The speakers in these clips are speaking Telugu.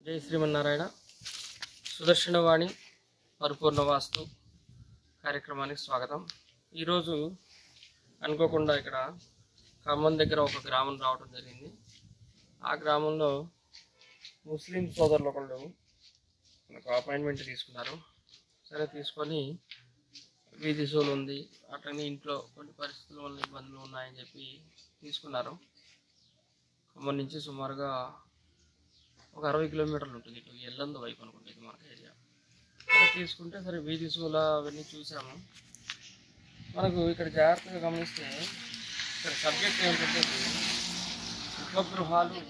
జై శ్రీమన్నారాయణ సుదర్శనవాణి పరిపూర్ణ వాస్తు కార్యక్రమానికి స్వాగతం ఈరోజు అనుకోకుండా ఇక్కడ ఖమ్మం దగ్గర ఒక గ్రామం రావడం జరిగింది ఆ గ్రామంలో ముస్లిం సోదరులు ఒకళ్ళు మనకు అపాయింట్మెంట్ తీసుకున్నారు సరే తీసుకొని వీధి సోలు ఉంది అట్లనే ఇంట్లో కొన్ని పరిస్థితుల వల్ల ఇబ్బందులు ఉన్నాయని చెప్పి తీసుకున్నారు ఖమ్మం నుంచి సుమారుగా ఒక అరవై కిలోమీటర్లు ఉంటుంది ఇటు ఎల్లందు వైపు అనుకుంటే ఇది మనకి ఏరియా అలా తీసుకుంటే సరే వీధి సూల అవన్నీ చూసాము మనకు ఇక్కడ జాగ్రత్తగా గమనిస్తే ఇక్కడ సబ్జెక్ట్ ఏంటంటే ఉపగృహాలు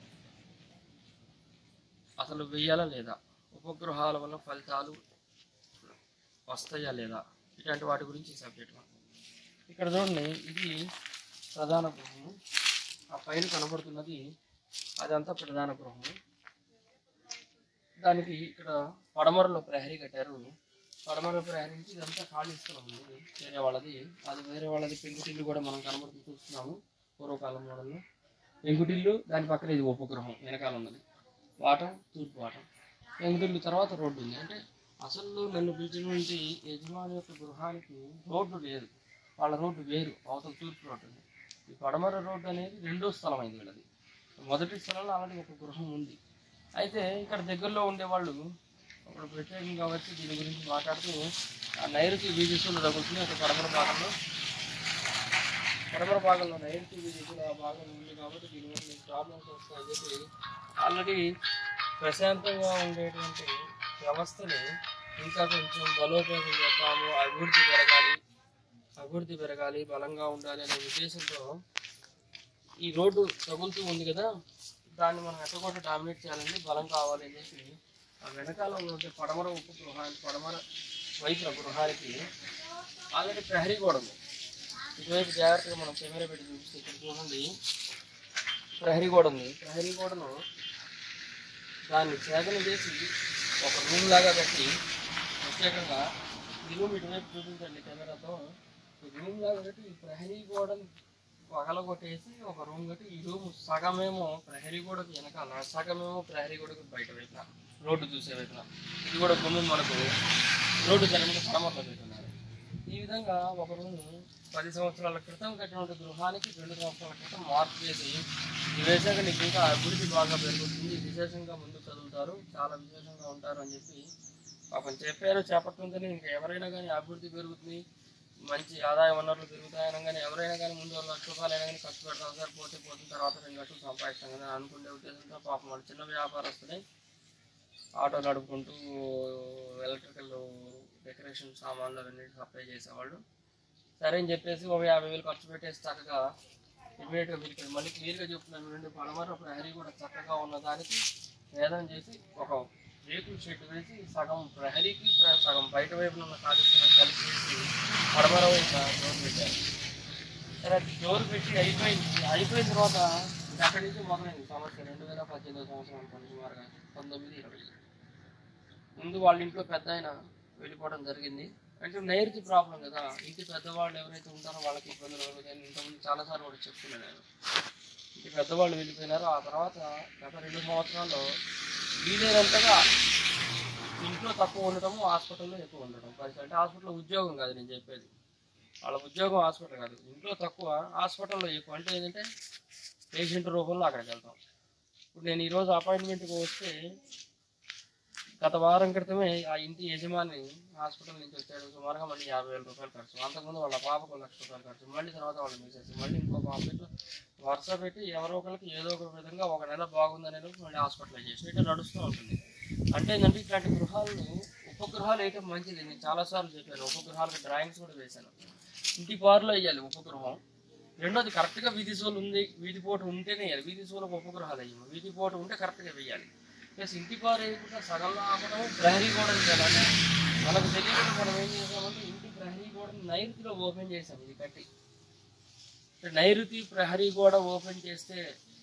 అసలు వెయ్యాలా లేదా ఉపగృహాల వల్ల ఫలితాలు వస్తాయా లేదా ఇలాంటి వాటి గురించి సబ్జెక్ట్ మనకు ఇక్కడ చూడండి ఇది ప్రధాన గృహము ఆ పైన కనబడుతున్నది అదంతా ప్రధాన గృహము దానికి ఇక్కడ పడమరలో ప్రహరీ కట్టారు పడమర ప్రహరీ నుంచి ఇదంతా ఖాళీ స్థలం ఉంది వేరే వాళ్ళది అది వేరే వాళ్ళది పెంకుటిల్లు కూడా మనం కనబడుతూ చూస్తున్నాము పూర్వకాలం మోడల్లో పెంకుటిల్లు దాని పక్కన ఇది ఉపగ్రహం వెనకాల ఉన్నది వాటం తూర్పు వాటం పెంకుటిల్లు తర్వాత రోడ్డు ఉంది అంటే అసలు నన్ను పిలిచినటువంటి యజమాని యొక్క గృహానికి రోడ్డు లేదు వాళ్ళ రోడ్డు వేరు అవతల తూర్పు రోడ్డు ఉంది ఈ పడమర రోడ్డు అనేది రెండో స్థలం అయింది వీళ్ళది మొదటి స్థలంలో ఆల్రెడీ ఒక గృహం ఉంది అయితే ఇక్కడ దగ్గరలో ఉండేవాళ్ళు ఇప్పుడు ప్రత్యేకంగా వచ్చి దీని గురించి మాట్లాడుతూ ఆ నైరుతి వీధిసులు తగులుతుంది ఒక పడమర భాగంలో పడమర భాగంలో నైరుతి వీధిసులు ఆ భాగం ఉంది కాబట్టి దీనివల్ల మీకు ప్రాబ్లమ్స్ వస్తాయని చెప్పి ఆల్రెడీ ప్రశాంతంగా ఉండేటువంటి వ్యవస్థని ఇంకా కొంచెం బలోపేతం చేద్దాము అభివృద్ధి పెరగాలి అభివృద్ధి పెరగాలి బలంగా ఉండాలి అనే ఉద్దేశంతో ఈ రోడ్డు తగులుతూ ఉంది కదా దాన్ని మనం ఎట్టగొట్ట డామినేట్ చేయాలండి బలం కావాలి అని చెప్పి ఆ వెనకాల ఉన్నటువంటి పడమర ఉప్పు గృహానికి పడమర వైపున గృహానికి ఆల్రెడీ ప్రహరీ గోడ ఉంది ఇటువైపు జాగ్రత్తగా మనం కెమెరా పెట్టి చూపిస్తే ఇక్కడ చూడండి ప్రహరీ గోడ ఉంది ప్రహరీ గోడను దాన్ని ఛేదన చేసి ఒక రూమ్ లాగా పెట్టి ప్రత్యేకంగా ఈ రూమ్ ఇటువైపు చూపించండి కెమెరాతో ఈ రూమ్ లాగా పెట్టి ఈ ప్రహరీ గోడని పగల కొట్టేసి ఒక రూమ్ కట్టి ఈ రూమ్ సగమేమో ప్రహరీ గోడకు వెనకాల సగమేమో ప్రహరీ గోడకు బయట వైపున రోడ్డు చూసే వైపున ఇది కూడా గుమ్మం మనకు రోడ్డు జరిగిన పడమట్లో పెట్టున్నారు ఈ విధంగా ఒక రూమ్ పది సంవత్సరాల క్రితం కట్టినటువంటి గృహానికి రెండు సంవత్సరాల క్రితం మార్పు చేసి ఈ వేసాక నీకు ఇంకా అభివృద్ధి బాగా పెరుగుతుంది విశేషంగా ముందుకు కదులుతారు చాలా విశేషంగా ఉంటారు అని చెప్పి పాపం చెప్పారు చేపట్టుందని ఇంకా ఎవరైనా కానీ అభివృద్ధి పెరుగుతుంది మంచి ఆదాయ వనరులు పెరుగుతాయని కానీ ఎవరైనా కానీ ముందు ఒక లక్ష రూపాయలు అయినా కానీ ఖర్చు పెడతాం సార్ పోతే పోతున్న తర్వాత రెండు లక్షలు సంపాదిస్తాం కదా అని అనుకునే ఉద్దేశంతో పాపం వాళ్ళు చిన్న వ్యాపారస్తులే ఆటో నడుపుకుంటూ ఎలక్ట్రికల్ డెకరేషన్ సామాన్లు అవన్నీ సప్లై చేసేవాళ్ళు సరే అని చెప్పేసి ఒక యాభై వేలు ఖర్చు పెట్టేసి చక్కగా ఇమీడియట్గా మీరు మళ్ళీ క్లియర్గా చెప్తున్నాను రెండు పడమర ప్రహరీ కూడా చక్కగా ఉన్న దానికి వేదన చేసి ఒక రేకుల షెడ్ వేసి సగం ప్రహరీకి ప్ర- సగం బయట వైపున ఉన్న ఖాళీ స్థలం కలిపి వేసి పడమర వైపు డోర్ పెట్టారు సరే డోర్ పెట్టి అయిపోయింది అయిపోయిన తర్వాత అక్కడి నుంచి మొదలైంది సమస్య రెండు వేల పద్దెనిమిది సంవత్సరం అనుకోండి సుమారుగా పంతొమ్మిది ఇరవై ముందు వాళ్ళ ఇంట్లో పెద్ద ఆయన వెళ్ళిపోవడం జరిగింది అంటే నైరుతి ప్రాబ్లం కదా ఇంటి పెద్దవాళ్ళు ఎవరైతే ఉంటారో వాళ్ళకి ఇబ్బందులు కలుగుతాయని ఇంతకుముందు చాలాసార్లు కూడా చెప్తున్నాను నేను ఇంటి పెద్దవాళ్ళు వెళ్ళిపోయినారు ఆ తర్వాత గత రెండు సంవత్సరాల్లో వీలైనంతగా ఇంట్లో తక్కువ ఉండటము హాస్పిటల్లో ఎక్కువ ఉండటం పరిస్థితి అంటే హాస్పిటల్లో ఉద్యోగం కాదు నేను చెప్పేది వాళ్ళ ఉద్యోగం హాస్పిటల్ కాదు ఇంట్లో తక్కువ హాస్పిటల్లో ఎక్కువ అంటే ఏంటంటే పేషెంట్ రూపంలో అక్కడికి వెళ్తాం ఇప్పుడు నేను ఈరోజు అపాయింట్మెంట్కి వస్తే గత వారం క్రితమే ఆ ఇంటి యజమాని హాస్పిటల్ నుంచి వచ్చాడు సుమారుగా మళ్ళీ యాభై వేల రూపాయలు ఖర్చు అంతకుముందు వాళ్ళ పాపకు లక్ష రూపాయలు ఖర్చు మళ్ళీ తర్వాత వాళ్ళు మిసేసి మళ్ళీ ఇంకో పాప ఇట్లా వరుస పెట్టి ఎవరో ఒకరికి ఏదో ఒక విధంగా ఒక నెల బాగుందనే రోజు మళ్ళీ హాస్పిటలైజేషన్ ఇట్లా నడుస్తూ ఉంటుంది అంటే ఏంటంటే ఇట్లాంటి గృహాలను ఉపగృహాలు వేయటం మంచిది నేను చాలాసార్లు చెప్పాను ఉపగృహాలకు డ్రాయింగ్స్ కూడా వేశాను ఇంటి బారులో వేయాలి ఉపగృహం రెండోది కరెక్ట్గా వీధి సోలు ఉంది వీధి పోటు ఉంటేనే వేయాలి వీధి సోలకు ఉపగ్రహాలు వేయము వీధి పోటు ఉంటే కరెక్ట్గా వేయాలి ప్లస్ ఇంటి పారు వేయకుండా సగంలో ఆపడం ప్రహరీ గోడలు చేయాలి మనకు తెలియకుండా మనం ఏం చేసామంటే ఇంటి ప్రహరీ గోడని నైరుతిలో ఓపెన్ చేసాం ఇది కట్టి అంటే నైరుతి ప్రహరీ గోడ ఓపెన్ చేస్తే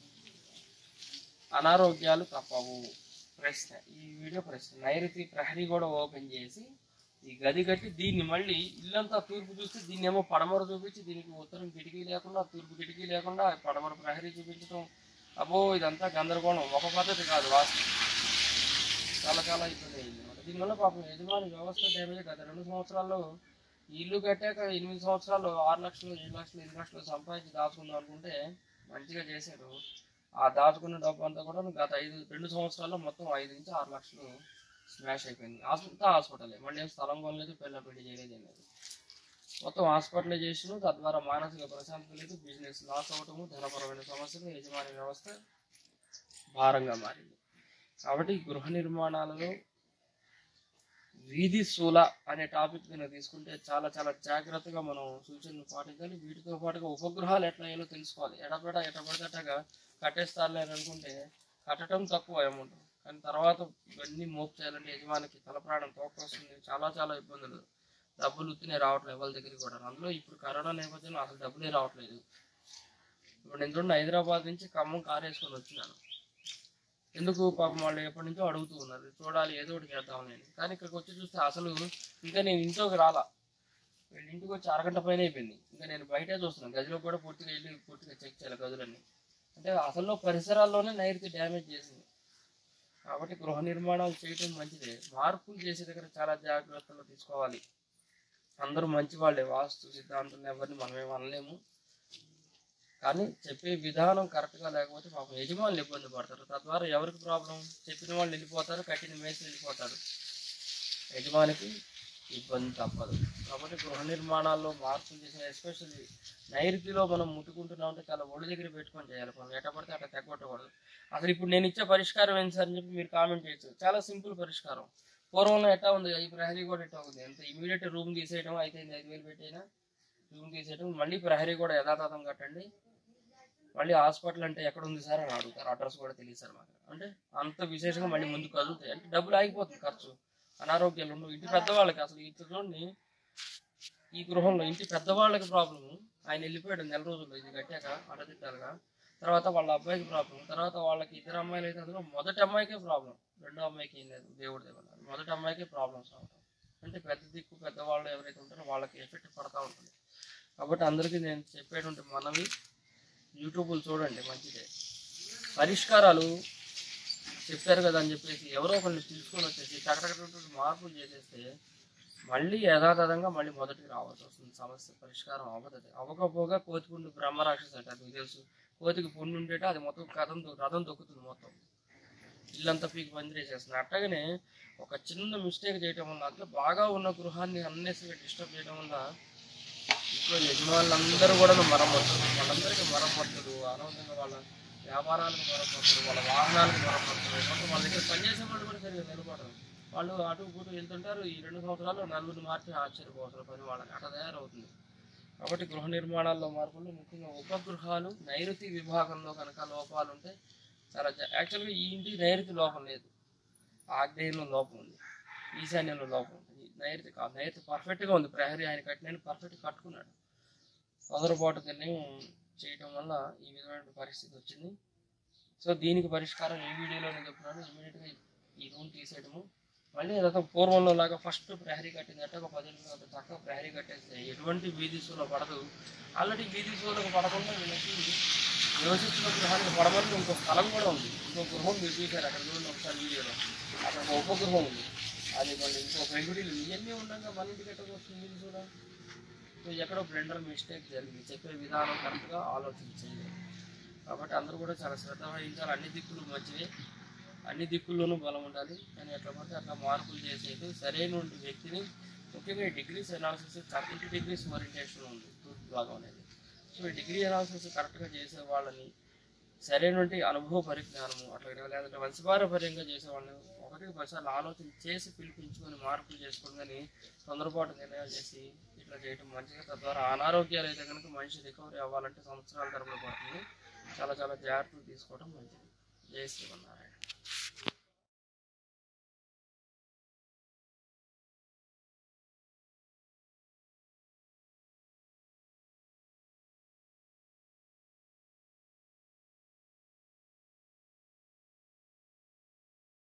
అనారోగ్యాలు తప్పవు ప్రశ్న ఈ వీడియో ప్రశ్న నైరుతి ప్రహరీ గోడ ఓపెన్ చేసి ఈ గది కట్టి దీన్ని మళ్ళీ ఇల్లంతా తూర్పు చూస్తే దీన్ని ఏమో పడమర చూపించి దీనికి ఉత్తరం కిటికీ లేకుండా తూర్పు కిటికీ లేకుండా పడమర ప్రహరీ చూపించడం అబ్బో ఇదంతా గందరగోళం ఒక పద్ధతి కాదు వాస్తు చాలా ఇబ్బంది అయింది అనమాట దీనివల్ల పాపం యజమాని వ్యవస్థ డ్యామేజ్ గత రెండు సంవత్సరాల్లో ఈ ఇల్లు కట్టాక ఎనిమిది సంవత్సరాలు ఆరు లక్షలు ఏడు లక్షలు ఎనిమిది లక్షలు సంపాదించి దాచుకుందాం అనుకుంటే మంచిగా చేశారు ఆ దాచుకున్న డబ్బు అంతా కూడా గత ఐదు రెండు సంవత్సరాల్లో మొత్తం ఐదు నుంచి ఆరు లక్షలు స్మాష్ అయిపోయింది హాస్పిటల్ హాస్పిటలే మళ్ళీ ఏం స్థలం కొనలేదు పిల్ల పెళ్లి చేయలేదు ఏం లేదు మొత్తం హాస్పిటలైజేషన్ తద్వారా మానసిక ప్రశాంతత లేదు బిజినెస్ లాస్ అవటము ధనపరమైన సమస్యలు యజమాని వ్యవస్థ భారంగా మారింది కాబట్టి గృహ నిర్మాణాలలో వీధి శూల అనే టాపిక్ మీద తీసుకుంటే చాలా చాలా జాగ్రత్తగా మనం సూచనలు పాటించాలి వీటితో పాటుగా ఉపగ్రహాలు ఎట్లా అయ్యాలో తెలుసుకోవాలి ఎడబెడ ఎటబడతటగా కట్టేస్తారులే అని అనుకుంటే కట్టడం తక్కువ అమౌంట్ కానీ తర్వాత ఇవన్నీ మోపు చేయాలంటే యజమానికి తలప్రాణం తోకొస్తుంది చాలా చాలా ఇబ్బందులు డబ్బులు ఉత్తినే రావట్లేదు ఎవరి దగ్గరికి కూడా అందులో ఇప్పుడు కరోనా నేపథ్యంలో అసలు డబ్బులే రావట్లేదు ఇప్పుడు నేను చూడండి హైదరాబాద్ నుంచి ఖమ్మం కార్ వేసుకొని వచ్చినాను ఎందుకు పాపం వాళ్ళు ఎప్పటి నుంచో అడుగుతూ ఉన్నారు చూడాలి ఏదో ఒకటి చేద్దామని అని. కానీ ఇక్కడికి వచ్చి చూస్తే అసలు ఇంకా నేను ఇంట్లోకి రాలా వీళ్ళ ఇంటికి వచ్చి అరగంట పైన అయిపోయింది ఇంకా నేను బయటే చూస్తున్నాను గదిలో కూడా పూర్తిగా వెళ్ళి పూర్తిగా చెక్ చేయాలి గదులన్నీ అంటే అసలు పరిసరాల్లోనే నైరుతి డ్యామేజ్ చేసింది కాబట్టి గృహ నిర్మాణాలు చేయటం మంచిదే మార్పులు చేసే దగ్గర చాలా జాగ్రత్తలు తీసుకోవాలి అందరూ మంచి వాళ్ళే వాస్తు సిద్ధాంతం ఎవరిని మనమేం అనలేము కానీ చెప్పే విధానం కరెక్ట్గా లేకపోతే పాపం యజమానులు ఇబ్బంది పడతారు తద్వారా ఎవరికి ప్రాబ్లం చెప్పిన వాళ్ళు వెళ్ళిపోతారు కట్టిన మేసి వెళ్ళిపోతారు యజమానికి ఇబ్బంది తప్పదు కాబట్టి గృహ నిర్మాణాల్లో మార్పులు చేసిన ఎస్పెషల్లీ నైరుతిలో మనం ముట్టుకుంటున్నాం అంటే చాలా ఒడి దగ్గర పెట్టుకొని చేయాలి మనం ఎట్ట పడితే అట్లా తెగొట్టకూడదు అసలు ఇప్పుడు నేను ఇచ్చే పరిష్కారం ఏంటి సార్ అని చెప్పి మీరు కామెంట్ చేయొచ్చు చాలా సింపుల్ పరిష్కారం పూర్వంలో ఎట్టా ఉంది ఈ ప్రహరీ కూడా ఎట్టా ఉంది ఎంత ఇమీడియట్ రూమ్ తీసేయడం అయితే ఐదు వేలు పెట్టైనా రూమ్ తీసేయడం మళ్ళీ ప్రహరీ కూడా యథాతథం కట్టండి మళ్ళీ హాస్పిటల్ అంటే ఎక్కడ ఉంది సార్ అని అడుగుతారు అడ్రస్ కూడా తెలియదు సార్ మాకు అంటే అంత విశేషంగా మళ్ళీ ముందు కదులుతాయి అంటే డబ్బులు ఆగిపోతుంది ఖర్చు అనారోగ్యాలు ఉండవు ఇంటి పెద్దవాళ్ళకి అసలు ఇటు చూడండి ఈ గృహంలో ఇంటి పెద్దవాళ్ళకి ప్రాబ్లము ఆయన వెళ్ళిపోయాడు నెల రోజుల్లో ఇది కట్టాక అడదిద్దాలుగా తర్వాత వాళ్ళ అబ్బాయికి ప్రాబ్లం తర్వాత వాళ్ళకి ఇద్దరు అమ్మాయిలు అయితే అందులో మొదటి అమ్మాయికే ప్రాబ్లం రెండో అమ్మాయికి ఏం లేదు దేవుడి దేవల్ల మొదటి అమ్మాయికే ప్రాబ్లమ్స్ రావటం అంటే పెద్ద దిక్కు పెద్దవాళ్ళు ఎవరైతే ఉంటారో వాళ్ళకి ఎఫెక్ట్ పడతా ఉంటుంది కాబట్టి అందరికీ నేను చెప్పేటువంటి మనవి యూట్యూబ్లు చూడండి మంచిదే పరిష్కారాలు చెప్పారు కదా అని చెప్పేసి ఎవరో ఒకరిని తీసుకొని వచ్చేసి టకటక మార్పులు చేసేస్తే మళ్ళీ యథాతథంగా మళ్ళీ మొదటికి రావాల్సి వస్తుంది సమస్య పరిష్కారం అవ్వదు అవ్వకపోగా కోతిపుండు బ్రహ్మరాక్షసు అంటే అది తెలుసు కోతికి పుండు ఉంటేట అది మొత్తం కథం దొ- రథం దొక్కుతుంది మొత్తం ఇల్లంతా పీకి పందిరేసేస్తుంది అట్టగానే ఒక చిన్న మిస్టేక్ చేయటం వల్ల అట్లా బాగా ఉన్న గృహాన్ని అన్నెసరిగా డిస్టర్బ్ చేయడం వల్ల ఇంట్లో యజమానులందరూ కూడా మరమ్మతులు వాళ్ళందరికీ మరమ్మతులు అనవసరంగా వాళ్ళ వ్యాపారాలకు మరమ్మతులు వాళ్ళ వాహనాలకు మరమ్మతులు మొత్తం వాళ్ళ దగ్గర పనిచేసే వాళ్ళు కూడా సరిగ్గా నిలబడరు వాళ్ళు అటు ఇటు వెళ్తుంటారు ఈ రెండు సంవత్సరాల్లో నలుగురిని మార్చి ఆశ్చర్యపోతున్న పని వాళ్ళకి అట్లా తయారవుతుంది కాబట్టి గృహ నిర్మాణాల్లో మార్పులు ముఖ్యంగా ఉపగృహాలు నైరుతి విభాగంలో కనుక లోపాలు ఉంటే చాలా యాక్చువల్గా ఈ ఇంటికి నైరుతి లోపం లేదు ఆగ్నేయంలో లోపం ఉంది ఈశాన్యంలో లోపం ఉంది నైరుతి కాదు నైరుతి పర్ఫెక్ట్గా ఉంది ప్రహరీ ఆయన కట్టిన పర్ఫెక్ట్ కట్టుకున్నాడు తొందరపాటు నిర్ణయం చేయటం వల్ల ఈ విధమైన పరిస్థితి వచ్చింది సో దీనికి పరిష్కారం ఈ వీడియోలో నేను చెప్తున్నాను ఇమీడియట్గా ఈ రూమ్ తీసేయడము మళ్ళీ ఏదైతే పూర్వంలో లాగా ఫస్ట్ ప్రహరీ కట్టిందంటే ఒక పది నిమిషాలు చక్కగా ప్రహరీ కట్టేస్తే ఎటువంటి వీధి సూలో పడదు ఆల్రెడీ వీధి సూలకు పడకుండా వీళ్ళకి నివసించిన గృహానికి పడమని ఇంకో స్థలం కూడా ఉంది ఇంకో గృహం మీరు చూశారు అక్కడ చూడండి ఒకసారి వీడియోలో అక్కడ ఒక ఉపగృహం ఉంది అది మళ్ళీ ఇంకో పెంకుటీలు ఇవన్నీ ఉండగా మన ఇంటికి ఎట్టకు వస్తుంది వీధి సూల సో ఎక్కడో బ్లెండర్ మిస్టేక్ జరిగింది చెప్పే విధానం కరెక్ట్గా ఆలోచించండి కాబట్టి అందరూ కూడా చాలా శ్రద్ధ వహించాలి అన్ని దిక్కులు మంచివే అన్ని దిక్కుల్లోనూ బలం ఉండాలి కానీ ఎట్లా పడితే అట్లా మార్పులు చేసేది సరైన వ్యక్తిని ముఖ్యంగా ఈ degrees analysis thirty degrees orientation ఉంది తూర్పు భాగం అనేది సో ఈ డిగ్రీ అనాలిసిస్ కరెక్ట్గా చేసే వాళ్ళని సరైనటువంటి అనుభవ పరిజ్ఞానము అట్లా లేదంటే వంశపారపర్యంగా చేసే వాళ్ళని ఒకటికి పదిసార్లు ఆలోచన చేసి పిలిపించుకొని మార్పులు చేసుకోవడం కానీ తొందరపాటు నిర్ణయాలు చేసి ఇట్లా చేయడం మంచిగా తద్వారా అనారోగ్యాలు అయితే కనుక మనిషి రికవరీ అవ్వాలంటే సంవత్సరాల తరబడి పడుతుంది చాలా చాలా జాగ్రత్తలు తీసుకోవడం మంచిది జై శ్రీమన్నారాయణ